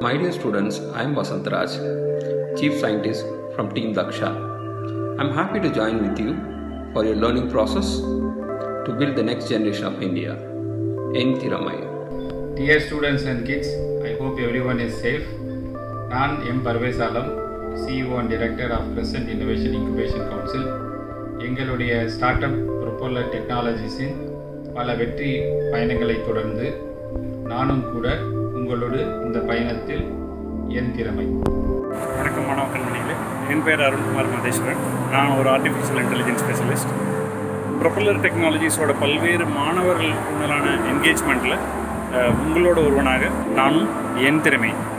My dear students, I am Vasant Raj, Chief Scientist from Team Daksha. I am happy to join with you for your learning process to build the next generation of India. N. Thiramai. Dear students and kids, I hope everyone is safe. நான் M Parvez Alam CEO and director of present innovation incubation council எங்களுடைய start up propeller டெக்னாலஜிஸின் பல வெற்றி பயணங்களை தொடர்ந்து நானும் கூட உங்களோடு இந்த பயணத்தில் என் திறமை வணக்கம் மாணவ கண்மணிகளே என் பேர் அருண்குமார் மதேஸ்வரன் நான் ஒரு ஆர்டிஃபிஷியல் இன்டெலிஜென்ஸ் ஸ்பெஷலிஸ்ட் ப்ரொப்பல்லர் டெக்னாலஜிஸோட பல்வேறு மாணவர்கள் உடனான என்கேஜ்மெண்ட்டில் உங்களோட ஒருவனாக நானும் என் திறமை